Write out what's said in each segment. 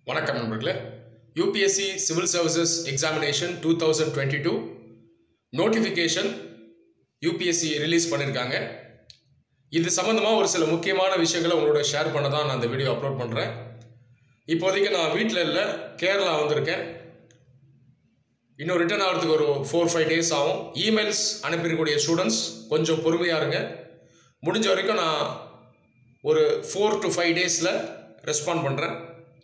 வணக்கம் நண்பர்களே UPSC civil services examination two thousand twenty two notification UPSC release பண்ணியிருக்காங்க இது சம்மந்தமாக ஒரு சில முக்கியமான விஷயங்களை உங்களோட ஷேர் பண்ண தான் நான் இந்த வீடியோ அப்லோட் பண்ணுறேன் இப்போதைக்கு நான் வீட்டில் இல்லை கேரளா வந்திருக்கேன் இன்னும் ரிட்டர்ன் ஆகிறதுக்கு ஒரு ஃபோர் ஃபைவ் டேஸ் ஆகும் இமெயில்ஸ் அனுப்பியிருக்கக்கூடிய ஸ்டூடெண்ட்ஸ் கொஞ்சம் பொறுமையாக இருங்க முடிஞ்ச வரைக்கும் நான் ஒரு ஃபோர் டு ஃபைவ் டேஸில் ரெஸ்பாண்ட் பண்ணுறேன்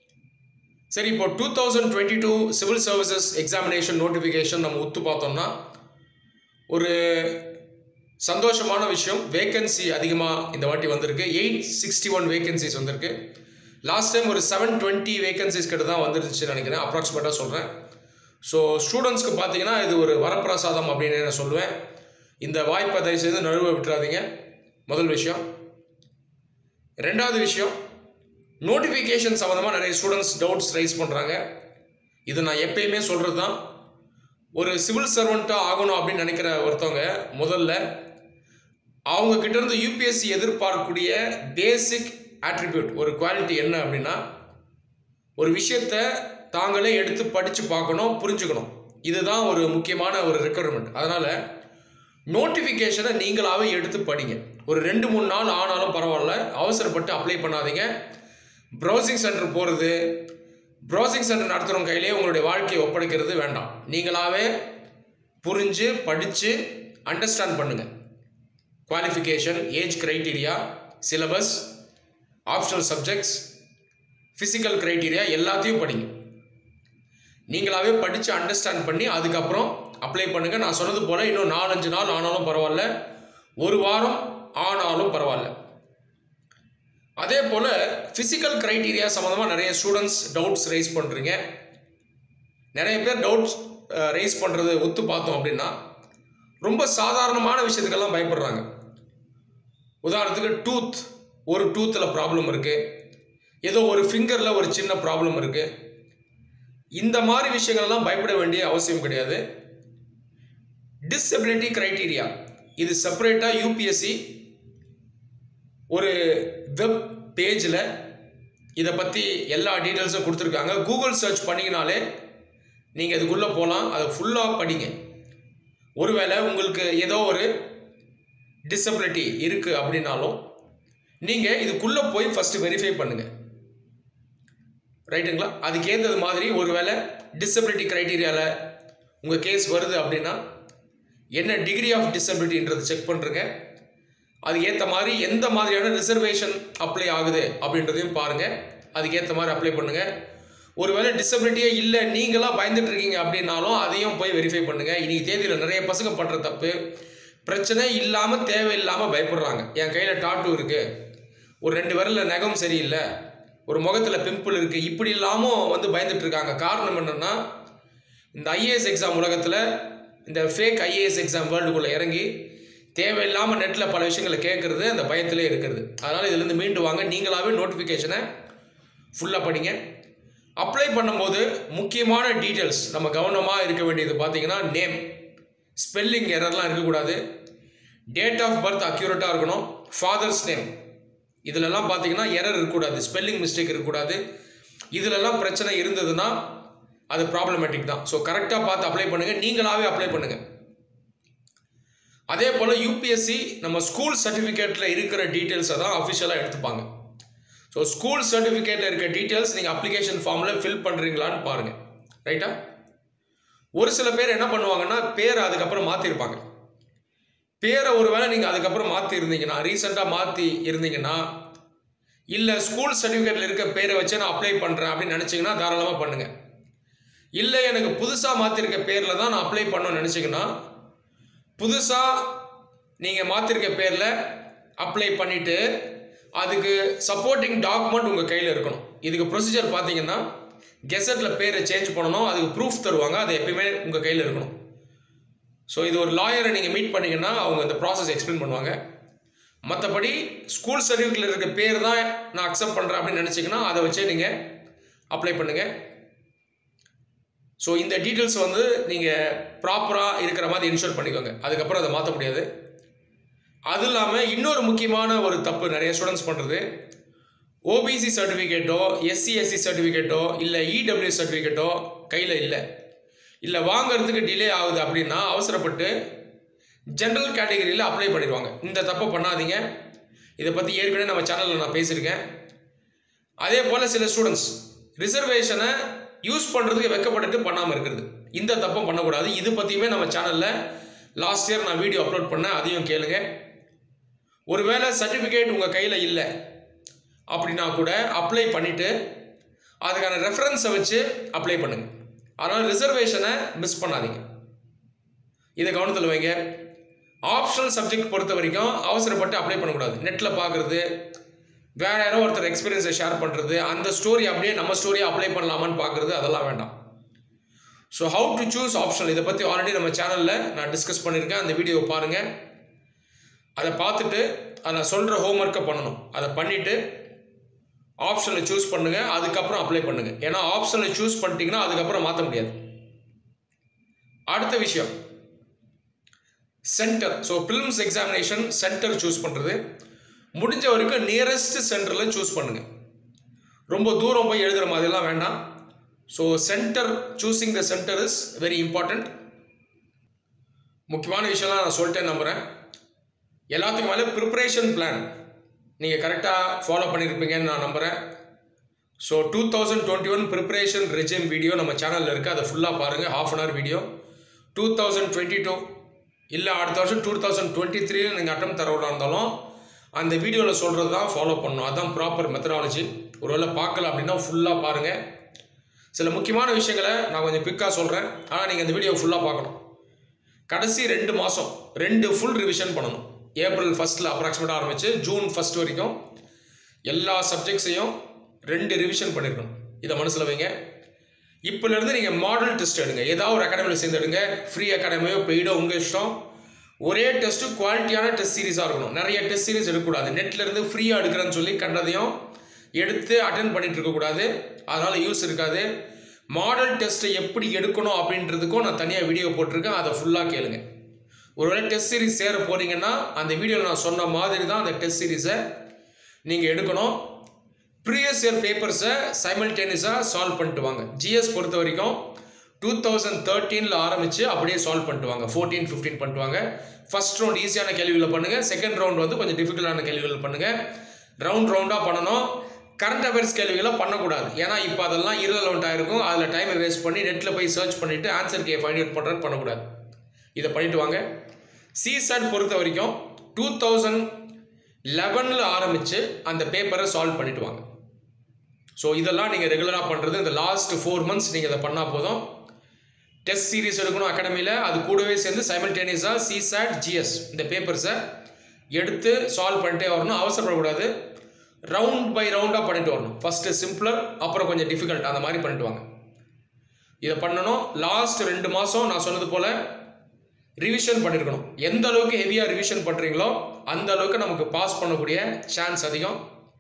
சரி இப்போ two thousand twenty two civil services examination notification நம்ம ஒத்து பார்த்தோம்னா ஒரு சந்தோஷமான விஷயம் வேகன்சி அதிகமாக இந்த வாட்டி வந்திருக்கு எயிட் சிக்ஸ்டி ஒன் வேகன்சிஸ் வந்திருக்கு லாஸ்ட் டைம் ஒரு செவன் டுவெண்ட்டி வேகன்சிஸ் கிட்ட தான் வந்துருச்சுன்னு நினைக்கிறேன் அப்ராக்சிமேட்டாக சொல்கிறேன் ஸோ ஸ்டூடெண்ட்ஸ்க்கு பார்த்தீங்கன்னா இது ஒரு வரப்பிரசாதம் அப்படின்னு நான் சொல்லுவேன் இந்த வாய்ப்பை தயவுசெய்து நழுவ விட்டுறாதீங்க முதல் விஷயம் ரெண்டாவது விஷயம் நோட்டிஃபிகேஷன் சம்மந்தமாக நிறைய ஸ்டூடெண்ட்ஸ் டவுட்ஸ் ரைஸ் பண்ணுறாங்க இது நான் எப்பயுமே சொல்கிறது தான் ஒரு சிவில் சர்வெண்ட்டாக ஆகணும் அப்படின்னு நினைக்கிற ஒருத்தவங்க முதல்ல அவங்க கிட்ட இருந்து யூபிஎஸ்சி எதிர்பார்க்கக்கூடிய பேசிக் ஆட்ரிபியூட் ஒரு குவாலிட்டி என்ன அப்படின்னா ஒரு விஷயத்தை தாங்களே எடுத்து படித்து பார்க்கணும் புரிஞ்சுக்கணும் இதுதான் ஒரு முக்கியமான ஒரு ரெக்குயர்மெண்ட் அதனால் நோட்டிஃபிகேஷனை நீங்களாகவே எடுத்து படிங்க ஒரு ரெண்டு மூணு நாள் ஆனாலும் பரவாயில்ல அவசரப்பட்டு அப்ளை பண்ணாதீங்க ப்ரௌசிங் சென்டர் போகிறது ப்ரௌசிங் சென்டர் நடத்துகிறவங்க கையிலே உங்களுடைய வாழ்க்கையை ஒப்படைக்கிறது வேண்டாம் நீங்களாகவே புரிஞ்சு படித்து அண்டர்ஸ்டாண்ட் பண்ணுங்கள் qualification age criteria syllabus optional subjects physical criteria எல்லாத்தையும் படிங்க நீங்களாகவே படித்து அண்டர்ஸ்டாண்ட் பண்ணி அதுக்கப்புறம் அப்ளை பண்ணுங்கள் நான் சொன்னது போல் இன்னும் நாலஞ்சு நாள் ஆனாலும் பரவாயில்ல ஒரு வாரம் ஆனாலும் பரவாயில்ல அதே போல் ஃபிசிக்கல் க்ரைட்டீரியா சம்மந்தமாக நிறைய ஸ்டூடெண்ட்ஸ் டவுட்ஸ் ரைஸ் பண்ணுறீங்க நிறைய பேர் டவுட்ஸ் ரைஸ் பண்ணுறது ஒத்து பார்த்தோம் அப்படின்னா ரொம்ப சாதாரணமான விஷயத்துக்கெல்லாம் பயப்படுறாங்க உதாரணத்துக்கு டூத் ஒரு டூத்தில் ப்ராப்ளம் இருக்குது ஏதோ ஒரு ஃபிங்கரில் ஒரு சின்ன ப்ராப்ளம் இருக்குது இந்த மாதிரி விஷயங்கள்லாம் பயப்பட வேண்டிய அவசியம் கிடையாது டிசபிலிட்டி க்ரைட்டீரியா இது செப்பரேட்டாக யூபிஎஸ்சி ஒரு வெப் பேஜில் இதை பற்றி எல்லா டீட்டெயில்ஸும் கொடுத்துருக்காங்க கூகுள் சர்ச் பண்ணிங்கனாலே நீங்கள் இதுக்குள்ளே போகலாம் அதை ஃபுல்லாக படிங்க ஒருவேளை உங்களுக்கு ஏதோ ஒரு டிசபிலிட்டி இருக்குது அப்படின்னாலும் நீங்கள் இதுக்குள்ளே போய் ஃபஸ்ட்டு வெரிஃபை பண்ணுங்கள் ரைட்டுங்களா அதுக்கு ஏற்றது மாதிரி ஒருவேளை டிசபிலிட்டி க்ரைட்டீரியாவில் உங்கள் கேஸ் வருது அப்படின்னா என்ன டிகிரி ஆஃப் டிசபிலிட்டின்றது செக் பண்ணுறங்க அது ஏற்ற மாதிரி எந்த மாதிரியான ரிசர்வேஷன் அப்ளை ஆகுது அப்படின்றதையும் பாருங்கள் அதுக்கு ஏற்ற மாதிரி அப்ளை பண்ணுங்கள் ஒருவேளை டிசபிலிட்டியே இல்லை நீங்களாக பயந்துட்டு இருக்கீங்க அப்படின்னாலும் அதையும் போய் வெரிஃபை பண்ணுங்கள் இன்றைக்கி தேதியில் நிறைய பசங்க பண்ணுற தப்பு பிரச்சனை இல்லாமல் தேவையில்லாமல் பயப்படுறாங்க என் கையில் டாட்டூ இருக்குது ஒரு ரெண்டு விரலில் நகம் சரியில்லை ஒரு முகத்தில் பிம்பிள் இருக்குது இப்படி இல்லாமல் வந்து பயந்துட்டு இருக்காங்க காரணம் என்னென்னா இந்த ஐஏஎஸ் எக்ஸாம் உலகத்தில் இந்த ஃபேக் ஐஏஎஸ் எக்ஸாம் வேர்ல்டுக்குள்ளே இறங்கி தேவையில்லாமல் நெட்டில் பல விஷயங்களை கேட்குறது அந்த பயத்திலே இருக்கிறது அதனால் இதுலேருந்து மீண்டு வாங்க நீங்களாகவே நோட்டிஃபிகேஷனை ஃபுல்லாக படிங்க அப்ளை பண்ணும்போது முக்கியமான டீட்டெயில்ஸ் நம்ம கவனமாக இருக்க வேண்டியது பார்த்தீங்கன்னா நேம் ஸ்பெல்லிங் எரர்லாம் இருக்கக்கூடாது டேட் ஆஃப் பர்த் அக்யூரேட்டாக இருக்கணும் ஃபாதர்ஸ் நேம் இதிலெல்லாம் பார்த்தீங்கன்னா எரர் இருக்கக்கூடாது ஸ்பெல்லிங் மிஸ்டேக் இருக்கக்கூடாது இதிலெல்லாம் பிரச்சனை இருந்ததுன்னா அது ப்ராப்ளமேட்டிக் தான் ஸோ கரெக்டாக பார்த்து அப்ளை பண்ணுங்கள் நீங்களாகவே அப்ளை பண்ணுங்கள் அதே போல் யூபிஎஸ்சி நம்ம ஸ்கூல் சர்டிஃபிகேட்டில் இருக்கிற டீட்டெயில்ஸை தான் அஃபிஷியலாக எடுத்துப்பாங்க ஸோ ஸ்கூல் சர்டிஃபிகேட்டில் இருக்க டீட்டெயில்ஸ் நீங்கள் அப்ளிகேஷன் ஃபார்மில் ஃபில் பண்ணுறீங்களான்னு பாருங்கள் ரைட்டா ஒரு சில பேர் என்ன பண்ணுவாங்கன்னா பேரை அதுக்கப்புறம் மாற்றிருப்பாங்க பேரை ஒருவேளை நீங்கள் அதுக்கப்புறம் மாற்றி இருந்தீங்கன்னா ரீசெண்டாக மாற்றி இருந்தீங்கன்னா இல்லை ஸ்கூல் சர்டிஃபிகேட்டில் இருக்க பேரை வச்சு நான் அப்ளை பண்ணுறேன் அப்படின்னு நினச்சிங்கன்னா தாராளமாக பண்ணுங்கள் இல்லை எனக்கு புதுசாக மாற்றிருக்க பேரில் தான் நான் அப்ளை பண்ணணும்னு நினச்சிங்கன்னா புதுசாக நீங்கள் மாற்றிருக்க பேரில் அப்ளை பண்ணிவிட்டு அதுக்கு சப்போர்ட்டிங் டாக்குமெண்ட் உங்கள் கையில் இருக்கணும் இதுக்கு ப்ரொசீஜர் பார்த்தீங்கன்னா கெசட்டில் பேரை சேஞ்ச் பண்ணணும் அதுக்கு ப்ரூஃப் தருவாங்க அது எப்பயுமே உங்கள் கையில் இருக்கணும் ஸோ இது ஒரு லாயரை நீங்கள் மீட் பண்ணிங்கன்னா அவங்க இந்த ப்ராசஸ் எக்ஸ்பிளைன் பண்ணுவாங்க மற்றபடி ஸ்கூல் சர்டிஃபிகேட்டில் இருக்க பேர் தான் நான் அக்செப்ட் பண்ணுறேன் அப்படின்னு நினச்சிங்கன்னா அதை வச்சே நீங்கள் அப்ளை பண்ணுங்கள் ஸோ இந்த டீட்டெயில்ஸ் வந்து நீங்கள் ப்ராப்பராக இருக்கிற மாதிரி இன்ஷூர் பண்ணிக்கோங்க அதுக்கப்புறம் அதை மாற்ற முடியாது அது இல்லாமல் இன்னொரு முக்கியமான ஒரு தப்பு நிறைய ஸ்டூடெண்ட்ஸ் பண்ணுறது ஓபிசி சர்டிஃபிகேட்டோ எஸ்சி எஸ்சி சர்டிஃபிகேட்டோ இல்லை இடபிள்யூ சர்டிஃபிகேட்டோ கையில் இல்லை இல்லை வாங்குறதுக்கு டிலே ஆகுது அப்படின்னா அவசரப்பட்டு ஜென்ரல் கேட்டகரியில் அப்ளை பண்ணிடுவாங்க இந்த தப்பை பண்ணாதீங்க இதை பற்றி ஏற்கனவே நம்ம சேனலில் நான் பேசியிருக்கேன் அதே போல் சில ஸ்டூடெண்ட்ஸ் ரிசர்வேஷனை யூஸ் பண்ணுறதுக்கு வெக்கப்பட்டுட்டு பண்ணாமல் இருக்கிறது இந்த தப்பும் பண்ணக்கூடாது இது பற்றியுமே நம்ம சேனலில் லாஸ்ட் இயர் நான் வீடியோ அப்லோட் பண்ணேன் அதையும் கேளுங்க ஒருவேளை சர்டிஃபிகேட் உங்கள் கையில் இல்லை அப்படின்னா கூட அப்ளை பண்ணிவிட்டு அதுக்கான ரெஃபரன்ஸை வச்சு அப்ளை பண்ணுங்க அதனால் ரிசர்வேஷனை மிஸ் பண்ணாதீங்க இதை கவனத்தில் வைங்க ஆப்ஷனல் சப்ஜெக்ட் பொறுத்த வரைக்கும் அவசரப்பட்டு அப்ளை பண்ணக்கூடாது நெட்டில் பார்க்குறது வேற யாரோ ஒருத்தர் எக்ஸ்பீரியன்ஸை ஷேர் பண்ணுறது அந்த ஸ்டோரி அப்படியே நம்ம ஸ்டோரியை அப்ளை பண்ணலாமான்னு பார்க்குறது அதெல்லாம் வேண்டாம் so how to choose optional இதை பற்றி ஆல்ரெடி நம்ம சேனலில் நான் டிஸ்கஸ் பண்ணியிருக்கேன் அந்த வீடியோவை பாருங்கள் அதை பார்த்துட்டு அதை சொல்கிற ஹோம்ஒர்க்கை பண்ணணும் அதை பண்ணிவிட்டு ஆப்ஷனை சூஸ் பண்ணுங்கள் அதுக்கப்புறம் அப்ளை பண்ணுங்கள் ஏன்னா ஆப்ஷனை சூஸ் பண்ணிட்டீங்கன்னா அதுக்கப்புறம் மாற்ற முடியாது அடுத்த விஷயம் centre so prelims examination centre choose பண்ணுறது முடிஞ்ச வரைக்கும் நியரஸ்ட் சென்டரில் சூஸ் பண்ணுங்கள் ரொம்ப தூரம் போய் எழுதுகிற மாதிரிலாம் வேண்டாம் so centre choosing the centre is very important முக்கியமான விஷயம்லாம் நான் சொல்லிட்டேன் நம்புகிறேன் எல்லாத்துக்கும் மேலே ப்ரிப்பரேஷன் பிளான் நீங்கள் கரெக்டாக ஃபாலோ பண்ணியிருப்பீங்கன்னு நான் நம்புகிறேன் so two thousand twenty one preparation regime video நம்ம சேனலில் இருக்குது அதை ஃபுல்லாக பாருங்கள் half an hour video two thousand twenty two இல்லை அடுத்த வருஷம் டூ தௌசண்ட் டுவெண்ட்டி த்ரீல நீங்கள் அட்டம் தரவதாக இருந்தாலும் அந்த வீடியோவில் சொல்கிறது தான் ஃபாலோ பண்ணணும் அதுதான் ப்ராப்பர் மெத்தடாலஜி ஒருவேளை பார்க்கல அப்படின்னா ஃபுல்லாக பாருங்கள் சில முக்கியமான விஷயங்களை நான் கொஞ்சம் பிக்காக சொல்கிறேன் ஆனால் நீங்கள் அந்த வீடியோ ஃபுல்லாக பார்க்கணும் கடைசி ரெண்டு மாதம் ரெண்டு ஃபுல் ரிவிஷன் பண்ணணும் ஏப்ரல் ஃபஸ்ட்டில் அப்ராக்சிமேட்டாக ஆரம்பித்து ஜூன் ஃபஸ்ட் வரைக்கும் எல்லா சப்ஜெக்ட்ஸையும் ரெண்டு ரிவிஷன் பண்ணியிருக்கணும் இதை மனசில் வைங்க இப்போலேருந்து நீங்கள் மாடல் டெஸ்ட் எடுங்க ஏதாவது ஒரு அகாடமியில் சேர்ந்து எடுங்க ஃப்ரீ அகாடமியோ பெய்டோ உங்கள் இஷ்டம் ஒரே டெஸ்ட்டு குவாலிட்டியான டெஸ்ட் சீரிஸாக இருக்கணும் நிறைய டெஸ்ட் சீரிஸ் எடுக்கக்கூடாது நெட்லேருந்து ஃப்ரீயாக எடுக்கிறேன்னு சொல்லி கண்டதையும் எடுத்து அட்டன் பண்ணிட்டு இருக்கக்கூடாது அதனால் யூஸ் இருக்காது மாடல் டெஸ்ட்டை எப்படி எடுக்கணும் அப்படின்றதுக்கும் நான் தனியாக வீடியோ போட்டிருக்கேன் அதை ஃபுல்லாக கேளுங்க ஒருவேளை டெஸ்ட் சீரிஸ் சேர போகிறீங்கன்னா அந்த வீடியோவில் நான் சொன்ன மாதிரி தான் அந்த டெஸ்ட் சீரிஸை நீங்கள் எடுக்கணும் ப்ரீவியஸ் இயர் பேப்பர்ஸை சைமல்டேனியஸாக சால்வ் பண்ணிட்டு வாங்க ஜிஎஸ் பொறுத்த வரைக்கும் டூ தௌசண்ட் தேர்ட்டீனில் ஆரம்பித்து அப்படியே சால்வ் பண்ணிட்டு வாங்க ஃபோர்டீன் ஃபிஃப்டீன் பண்ணிட்டு வாங்க ஃபஸ்ட் ரவுண்ட் ஈஸியான கேள்விகளை பண்ணுங்கள் செகண்ட் ரவுண்ட் வந்து கொஞ்சம் டிஃபிகல்ட்டான கேள்விகள் பண்ணுங்கள் ரவுண்ட் ரவுண்டாக பண்ணணும் கரண்ட் அஃபேர்ஸ் கேள்விகளை பண்ணக்கூடாது ஏன்னா இப்போ அதெல்லாம் இரலவெண்ட்டாக இருக்கும் அதில் டைமை வேஸ்ட் பண்ணி நெட்டில் போய் சர்ச் பண்ணிவிட்டு ஆன்சர் கே ஃபைண்ட் அவுட் பண்ணுறேன்னு பண்ணக்கூடாது இதை பண்ணிட்டு வாங்க சிசட் பொறுத்த வரைக்கும் டூ தௌசண்ட் லெவனில் ஆரம்பித்து அந்த பேப்பரை சால்வ் பண்ணிட்டு வாங்க ஸோ இதெல்லாம் நீங்கள் ரெகுலராக பண்ணுறது இந்த லாஸ்ட் ஃபோர் மந்த்ஸ் நீங்கள் இதை பண்ணால் போதும் டெஸ்ட் சீரிஸ் எடுக்கணும் அகாடமியில் அது கூடவே சேர்ந்து சைமல்டேனியஸாக சிசாட் ஜிஎஸ் இந்த பேப்பர்ஸை எடுத்து சால்வ் பண்ணிட்டே வரணும் அவசரப்படக்கூடாது ரவுண்ட் பை ரவுண்டாக பண்ணிட்டு வரணும் ஃபஸ்ட்டு சிம்பிளர் அப்புறம் கொஞ்சம் டிஃபிகல்ட் அந்த மாதிரி பண்ணிட்டு வாங்க இதை பண்ணணும் லாஸ்ட் ரெண்டு மாதம் நான் சொன்னது போல் ரிவிஷன் பண்ணியிருக்கணும் எந்த அளவுக்கு ஹெவியாக ரிவிஷன் பண்ணுறீங்களோ அந்த அளவுக்கு நமக்கு பாஸ் பண்ணக்கூடிய சான்ஸ் அதிகம்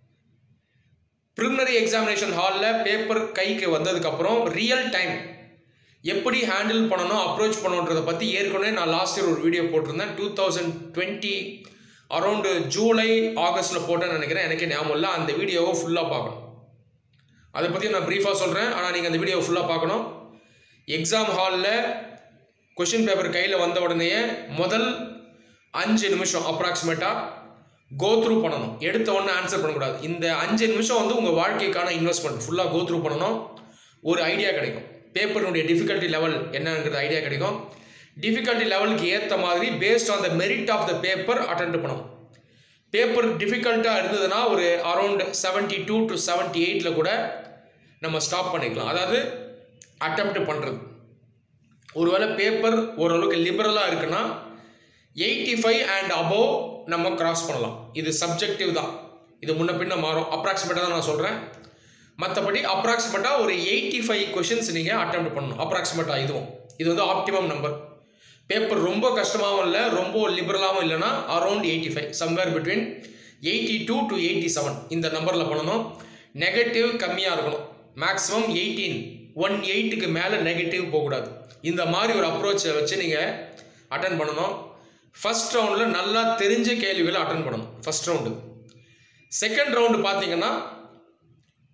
ப்ரிலிமினரி எக்ஸாமினேஷன் ஹாலில் பேப்பர் கைக்கு வந்ததுக்கப்புறம் ரியல் டைம் எப்படி ஹேண்டில் பண்ணணும் அப்ரோச் பண்ணணுன்றதை பற்றி ஏற்கனவே நான் லாஸ்ட் இயர் ஒரு வீடியோ போட்டிருந்தேன் two thousand twenty around July ஆகஸ்ட்டில் போட்டேன்னு நினைக்கிறேன் எனக்கே ஞாபகம் இல்லை அந்த வீடியோவை ஃபுல்லாக பார்க்கணும் அதை பற்றி நான் ப்ரீஃபாக சொல்கிறேன் ஆனால் நீங்கள் அந்த வீடியோவை ஃபுல்லாக பார்க்கணும் எக்ஸாம் ஹாலில் கொஷின் பேப்பர் கையில் வந்த உடனேயே முதல் அஞ்சு நிமிஷம் அப்ராக்சிமேட்டாக கோ த்ரூ பண்ணணும் எடுத்த உடனே ஆன்சர் பண்ணக்கூடாது இந்த அஞ்சு நிமிஷம் வந்து உங்கள் வாழ்க்கைக்கான இன்வெஸ்ட்மெண்ட் ஃபுல்லாக கோ த்ரூ பண்ணணும் ஒரு ஐடியா கிடைக்கும் பேப்பரினுடைய டிஃபிகல்ட்டி லெவல் என்னங்கிறது ஐடியா கிடைக்கும் டிஃபிகல்ட்டி லெவலுக்கு ஏற்ற மாதிரி based on the merit of the paper attend பண்ணணும் பேப்பர் டிஃபிகல்ட்டாக இருந்ததுன்னா ஒரு around seventy two to seventy எயிட்டில் கூட நம்ம ஸ்டாப் பண்ணிக்கலாம் அதாவது அட்டெம்ப்ட் பண்ணுறது ஒருவேளை பேப்பர் ஓரளவுக்கு லிபரலாக இருக்குன்னா எயிட்டி ஃபைவ் அண்ட் அபோவ் நம்ம கிராஸ் பண்ணலாம் இது சப்ஜெக்டிவ் தான் இது முன்ன பின்ன மாறும் அப்ராக்சிமேட்டாக தான் நான் சொல்கிறேன் மற்றபடி அப்ராக்சிமேட்டாக ஒரு எயிட்டி ஃபைவ் கொஷின்ஸ் நீங்கள் அட்டெம்ப்ட் பண்ணணும் அப்ராக்சிமேட்டாக இதுவும் இது வந்து ஆப்டிமம் நம்பர் பேப்பர் ரொம்ப கஷ்டமாகவும் இல்லை ரொம்ப லிபரலாகவும் இல்லைன்னா around eighty five somewhere between eighty two to eighty seven இந்த நம்பரில் பண்ணணும் நெகட்டிவ் கம்மியாக இருக்கணும் மேக்ஸிமம் எயிட்டீன் ஒன் எயிட்டுக்கு மேலே நெகட்டிவ் போகக்கூடாது இந்த மாதிரி ஒரு அப்ரோச்சை வச்சு நீங்கள் அட்டன் பண்ணணும் ஃபஸ்ட் ரவுண்டில் நல்லா தெரிஞ்ச கேள்விகளை அட்டன் பண்ணணும் ஃபஸ்ட் ரவுண்டு செகண்ட் ரவுண்டு பார்த்தீங்கன்னா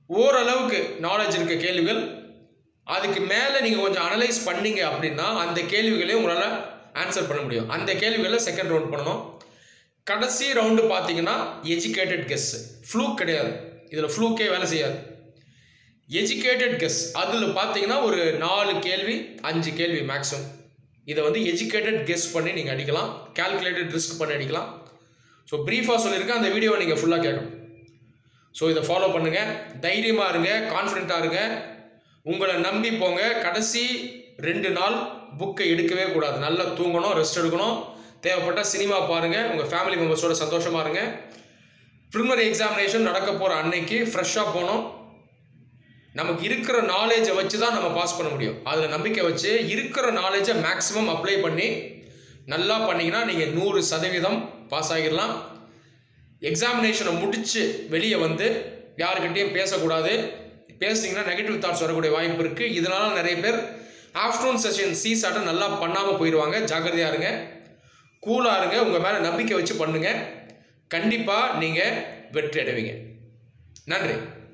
ஓரளவுக்கு நாலேஜ் இருக்க கேள்விகள் அதுக்கு மேலே நீங்கள் கொஞ்சம் அனலைஸ் பண்ணீங்க அப்படின்னா அந்த கேள்விகளே உங்களால் ஆன்சர் பண்ண முடியும் அந்த கேள்விகளை செகண்ட் ரவுண்ட் பண்ணணும் கடைசி ரவுண்டு பார்த்தீங்கன்னா எஜுகேட்டட் கெஸ் ஃப்ளூக் கிடையாது இதில் ஃப்ளூக்கே வேலை செய்யாது எஜுகேட்டட் கெஸ் அதில் பார்த்தீங்கன்னா ஒரு நாலு கேள்வி அஞ்சு கேள்வி மேக்ஸிமம் இதை வந்து எஜுகேட்டட் கெஸ் பண்ணி நீங்கள் அடிக்கலாம் கால்குலேட்டட் ரிஸ்க் பண்ணி அடிக்கலாம் ஸோ ப்ரீஃபாக சொல்லியிருக்கேன் அந்த வீடியோவை நீங்கள் ஃபுல்லாக கேட்கணும் ஸோ இதை ஃபாலோ பண்ணுங்கள் தைரியமாக இருங்க கான்ஃபிடென்ட்டாக இருங்க உங்களை நம்பி போங்க கடைசி ரெண்டு நாள் புக்கை எடுக்கவே கூடாது நல்லா தூங்கணும் ரெஸ்ட் எடுக்கணும் தேவைப்பட்ட சினிமா பாருங்கள் உங்கள் ஃபேமிலி மெம்பர்ஸோட சந்தோஷமாக இருங்க ப்ரிலிமினரி எக்ஸாமினேஷன் நடக்க போகிற அன்னைக்கு ஃப்ரெஷ்ஷாக போகணும் நமக்கு இருக்கிற நாலேஜை வச்சு தான் நம்ம பாஸ் பண்ண முடியும் அதில் நம்பிக்கை வச்சு இருக்கிற நாலேஜை மேக்ஸிமம் அப்ளை பண்ணி நல்லா பண்ணிங்கன்னா நீங்கள் நூறு சதவீதம் பாஸ் ஆகிடலாம் எக்ஸாமினேஷனை முடித்து வெளியே வந்து யாருக்கிட்டேயும் பேசக்கூடாது பேசுனீங்கன்னா நெகட்டிவ் தாட்ஸ் வரக்கூடிய வாய்ப்பு இருக்குது இதனால் நிறைய பேர் ஆஃப்டர்நூன் செஷன் சி சாட்டை நல்லா பண்ணாமல் போயிடுவாங்க ஜாக்கிரதையாக இருங்க கூலாக இருங்க உங்கள் மேலே நம்பிக்கை வச்சு பண்ணுங்கள் கண்டிப்பாக நீங்கள் வெற்றி அடைவீங்க நன்றி